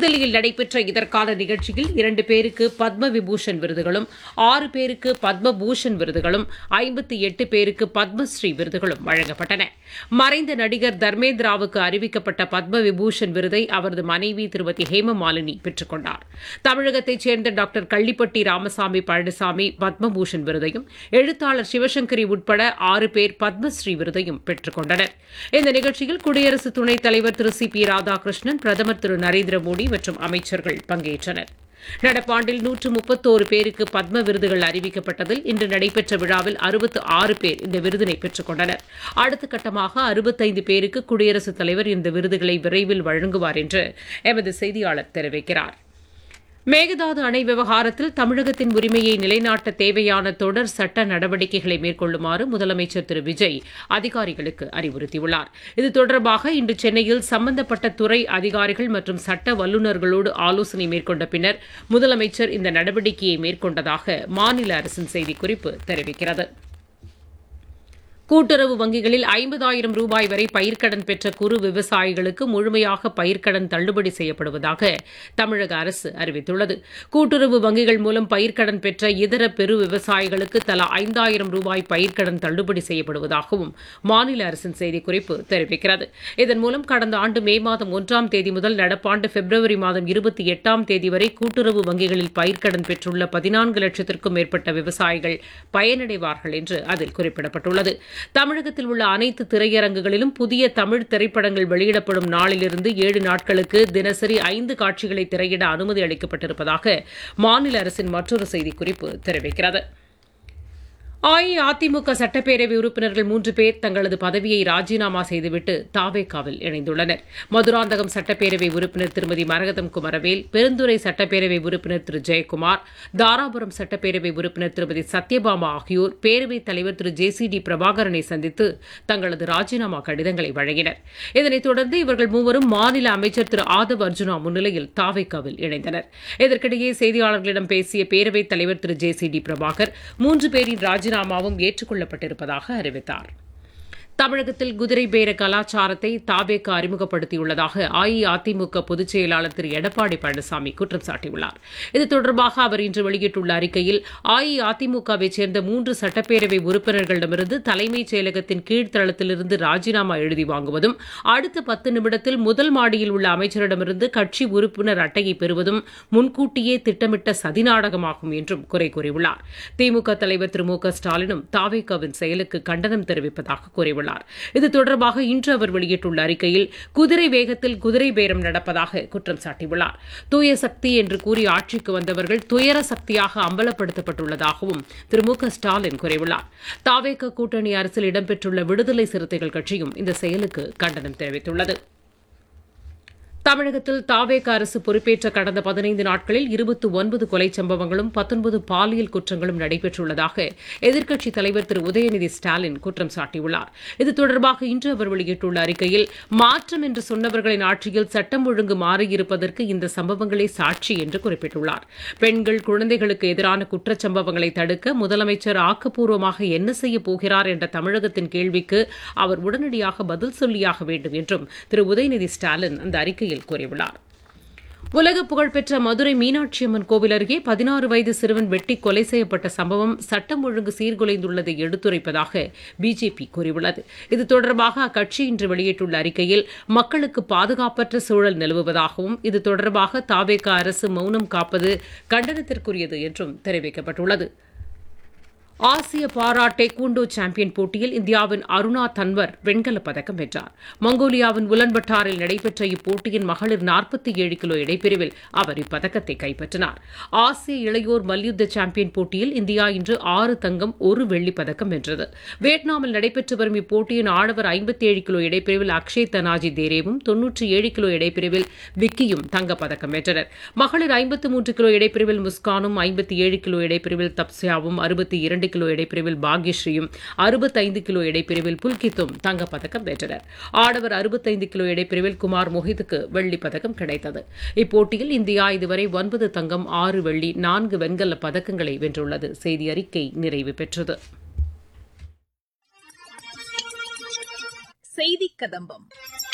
புதுதில்லியில் நடைபெற்ற இதற்கான நிகழ்ச்சியில் இரண்டு பேருக்கு பத்ம விபூஷன் விருதுகளும் ஆறு பேருக்கு பத்ம பூஷன் விருதுகளும் ஐம்பத்தி எட்டு பேருக்கு பத்மஸ்ரீ விருதுகளும் வழங்கப்பட்டன மறைந்த நடிகர் தர்மேந்திராவுக்கு அறிவிக்கப்பட்ட பத்ம விபூஷன் விருதை அவரது மனைவி திருமதி ஹேமமாலினி பெற்றுக் கொண்டார் தமிழகத்தைச் சேர்ந்த டாக்டர் கள்ளிப்பட்டி ராமசாமி பழனிசாமி பத்மபூஷன் விருதையும் எழுத்தாளர் சிவசங்கரி உட்பட ஆறு பேர் பத்மஸ்ரீ விருதையும் பெற்றுக் கொண்டனர் இந்த நிகழ்ச்சியில் குடியரசு துணைத் தலைவர் திரு சி பி ராதாகிருஷ்ணன் பிரதமர் திரு நரேந்திர மோடி மற்றும் அமைச்சர்கள் பங்கேற்றனர் நடப்பாண்டில் நூற்று முப்பத்தோரு பேருக்கு பத்ம விருதுகள் அறிவிக்கப்பட்டதில் இன்று நடைபெற்ற விழாவில் அறுபத்து ஆறு பேர் இந்த விருதினை பெற்றுக் கொண்டனர் அடுத்த கட்டமாக அறுபத்தைந்து பேருக்கு குடியரசுத் தலைவர் இந்த விருதுகளை விரைவில் வழங்குவார் என்று எமது செய்தியாளர் தெரிவிக்கிறார் மேகதாது அணை விவகாரத்தில் தமிழகத்தின் உரிமையை நிலைநாட்ட தேவையான தொடர் சட்ட நடவடிக்கைகளை மேற்கொள்ளுமாறு முதலமைச்சர் திரு விஜய் அதிகாரிகளுக்கு அறிவுறுத்தியுள்ளார் இது தொடர்பாக இன்று சென்னையில் சம்பந்தப்பட்ட துறை அதிகாரிகள் மற்றும் சட்ட வல்லுநர்களோடு ஆலோசனை மேற்கொண்ட பின்னர் முதலமைச்சர் இந்த நடவடிக்கையை மேற்கொண்டதாக மாநில அரசின் செய்திக்குறிப்பு தெரிவிக்கிறது கூட்டுறவு வங்கிகளில் ஐம்பதாயிரம் ரூபாய் வரை பயிர்க்கடன் பெற்ற குறு விவசாயிகளுக்கு முழுமையாக பயிர்க்கடன் தள்ளுபடி செய்யப்படுவதாக தமிழக அரசு அறிவித்துள்ளது கூட்டுறவு வங்கிகள் மூலம் பயிர்க்கடன் பெற்ற இதர பெரு விவசாயிகளுக்கு தலா ஐந்தாயிரம் ரூபாய் பயிர்க்கடன் தள்ளுபடி செய்யப்படுவதாகவும் மாநில அரசின் செய்திக்குறிப்பு தெரிவிக்கிறது இதன் மூலம் கடந்த ஆண்டு மே மாதம் ஒன்றாம் தேதி முதல் நடப்பாண்டு பிப்ரவரி மாதம் இருபத்தி எட்டாம் தேதி வரை கூட்டுறவு வங்கிகளில் பயிர்க்கடன் பெற்றுள்ள பதினான்கு லட்சத்திற்கும் மேற்பட்ட விவசாயிகள் பயனடைவார்கள் என்று அதில் குறிப்பிடப்பட்டுள்ளது தமிழகத்தில் உள்ள அனைத்து திரையரங்குகளிலும் புதிய தமிழ் திரைப்படங்கள் வெளியிடப்படும் நாளிலிருந்து ஏழு நாட்களுக்கு தினசரி ஐந்து காட்சிகளை திரையிட அனுமதி அளிக்கப்பட்டிருப்பதாக மாநில அரசின் மற்றொரு செய்திக்குறிப்பு தெரிவிக்கிறது அஇஅதிமுக சட்டப்பேரவை உறுப்பினர்கள் மூன்று பேர் தங்களது பதவியை ராஜினாமா செய்துவிட்டு தாவேகாவில் இணைந்துள்ளனர் மதுராந்தகம் சட்டப்பேரவை உறுப்பினர் திருமதி மரகதம் குமரவேல் பெருந்துறை சட்டப்பேரவை உறுப்பினர் திரு ஜெயக்குமார் தாராபுரம் சட்டப்பேரவை உறுப்பினர் திருமதி சத்யபாமா ஆகியோர் பேரவைத் தலைவர் திரு ஜே சி டி பிரபாகரனை சந்தித்து தங்களது ராஜினாமா கடிதங்களை வழங்கினர் இதனைத் தொடர்ந்து இவர்கள் மூவரும் மாநில அமைச்சர் திரு ஆதவ் அர்ஜுனா முன்னிலையில் தாவேகாவில் இணைந்தனர் இதற்கிடையே செய்தியாளர்களிடம் பேசிய பேரவைத் தலைவர் Thiru J C D Prabhakar மூன்று பேரின் ராஜினாமா ராஜினாமாவும் ஏற்றுக்கொள்ளப்பட்டிருப்பதாக அறிவித்தார் தமிழகத்தில் குதிரை பேர கலாச்சாரத்தை தாபேக்க அறிமுகப்படுத்தியுள்ளதாக அஇஅதிமுக பொதுச் செயலாளர் திரு எடப்பாடி பழனிசாமி குற்றம் சாட்டியுள்ளார் இது தொடர்பாக அவர் இன்று வெளியிட்டுள்ள அறிக்கையில் அஇஅதிமுகவை சேர்ந்த மூன்று சட்டப்பேரவை உறுப்பினர்களிடமிருந்து தலைமைச் செயலகத்தின் கீழ்த்தளத்திலிருந்து ராஜினாமா எழுதி வாங்குவதும் அடுத்த பத்து நிமிடத்தில் முதல் மாடியில் உள்ள அமைச்சரிடமிருந்து கட்சி உறுப்பினர் அட்டையை பெறுவதும் முன்கூட்டியே திட்டமிட்ட சதிநாடகமாகும் என்றும் குறை கூறியுள்ளார் திமுக தலைவர் திரு மு க ஸ்டாலினும் தாவேகாவின் செயலுக்கு கண்டனம் தெரிவிப்பதாக கூறியுள்ளார் கூறியுள்ளார் இது தொடர்பாக இன்று அவர் வெளியிட்டுள்ள அறிக்கையில் குதிரை வேகத்தில் குதிரை பேரம் நடப்பதாக குற்றம் சாட்டியுள்ளார் தூய சக்தி என்று கூறி ஆட்சிக்கு வந்தவர்கள் துயர சக்தியாக அம்பலப்படுத்தப்பட்டுள்ளதாகவும் திரு மு க ஸ்டாலின் கூறியுள்ளார் தாவேக கூட்டணி அரசில் இடம்பெற்றுள்ள விடுதலை சிறுத்தைகள் கட்சியும் இந்த செயலுக்கு கண்டனம் தெரிவித்துள்ளது தமிழகத்தில் தாவேக அரசு பொறுப்பேற்ற கடந்த பதினைந்து நாட்களில் இருபத்தி ஒன்பது கொலை சம்பவங்களும் பத்தொன்பது பாலியல் குற்றங்களும் நடைபெற்றுள்ளதாக எதிர்க்கட்சித் தலைவர் திரு உதயநிதி ஸ்டாலின் குற்றம் சாட்டியுள்ளார் இது தொடர்பாக இன்று அவர் வெளியிட்டுள்ள அறிக்கையில் மாற்றம் என்று சொன்னவர்களின் ஆட்சியில் சட்டம் ஒழுங்கு மாறியிருப்பதற்கு இந்த சம்பவங்களே சாட்சி என்று குறிப்பிட்டுள்ளார் பெண்கள் குழந்தைகளுக்கு எதிரான குற்றச்சம்பவங்களை தடுக்க முதலமைச்சர் ஆக்கப்பூர்வமாக என்ன செய்யப் போகிறார் என்ற தமிழகத்தின் கேள்விக்கு அவர் உடனடியாக பதில் சொல்லியாக வேண்டும் என்றும் திரு உதயநிதி ஸ்டாலின் அந்த அறிக்கையில் அறிக்கையில் கூறியுள்ளார் உலக புகழ்பெற்ற மதுரை மீனாட்சி அம்மன் கோவில் அருகே பதினாறு வயது சிறுவன் வெட்டி கொலை செய்யப்பட்ட சம்பவம் சட்டம் ஒழுங்கு சீர்குலைந்துள்ளதை எடுத்துரைப்பதாக பிஜேபி கூறியுள்ளது இது தொடர்பாக அக்கட்சி இன்று வெளியிட்டுள்ள அறிக்கையில் மக்களுக்கு பாதுகாப்பற்ற சூழல் நிலவுவதாகவும் இது தொடர்பாக தாவேக அரசு மௌனம் காப்பது கண்டனத்திற்குரியது என்றும் தெரிவிக்கப்பட்டுள்ளது ஆசிய பாரா டேக்வுண்டோ சாம்பியன் போட்டியில் இந்தியாவின் அருணா தன்வர் வெண்கலப் பதக்கம் வென்றார் மங்கோலியாவின் உலன்பட்டாரில் நடைபெற்ற இப்போட்டியின் மகளிர் நாற்பத்தி ஏழு கிலோ இடைப்பிரிவில் அவர் இப்பதக்கத்தை கைப்பற்றினார் ஆசிய இளையோர் மல்யுத்த சாம்பியன் போட்டியில் இந்தியா இன்று ஆறு தங்கம் ஒரு வெள்ளிப் பதக்கம் வென்றது வியட்நாமில் நடைபெற்று வரும் இப்போட்டியின் ஆடவர் ஐம்பத்தி ஏழு கிலோ இடைப்பிரிவில் அக்ஷய் தனாஜி தேரேவும் தொன்னூற்றி ஏழு கிலோ இடைப்பிரிவில் விக்கியும் தங்கப்பதக்கம் வென்றனர் மகளிர் ஐம்பத்து மூன்று கிலோ இடைப்பிரிவில் முஸ்கானும் ஐம்பத்தி ஏழு கிலோ இடைப்பிரிவில் தப்சியாவும் அறுபத்தி இரண்டு கிலோ இடைப்பிரிவில் பாக்யஸ்ரீயும் அறுபத்தைந்து கிலோ இடைப்பிரிவில் புல்கித்தும் தங்கப்பதக்கம் வென்றனர் ஆடவர் அறுபத்தைந்து கிலோ இடைப்பிரிவில் குமார் மொஹித்துக்கு வெள்ளிப் பதக்கம் கிடைத்தது இப்போட்டியில் இந்தியா இதுவரை ஒன்பது தங்கம் ஆறு வெள்ளி நான்கு வெண்கல பதக்கங்களை வென்றுள்ளது செய்தி அறிக்கை நிறைவு பெற்றது செய்தி கதம்பம்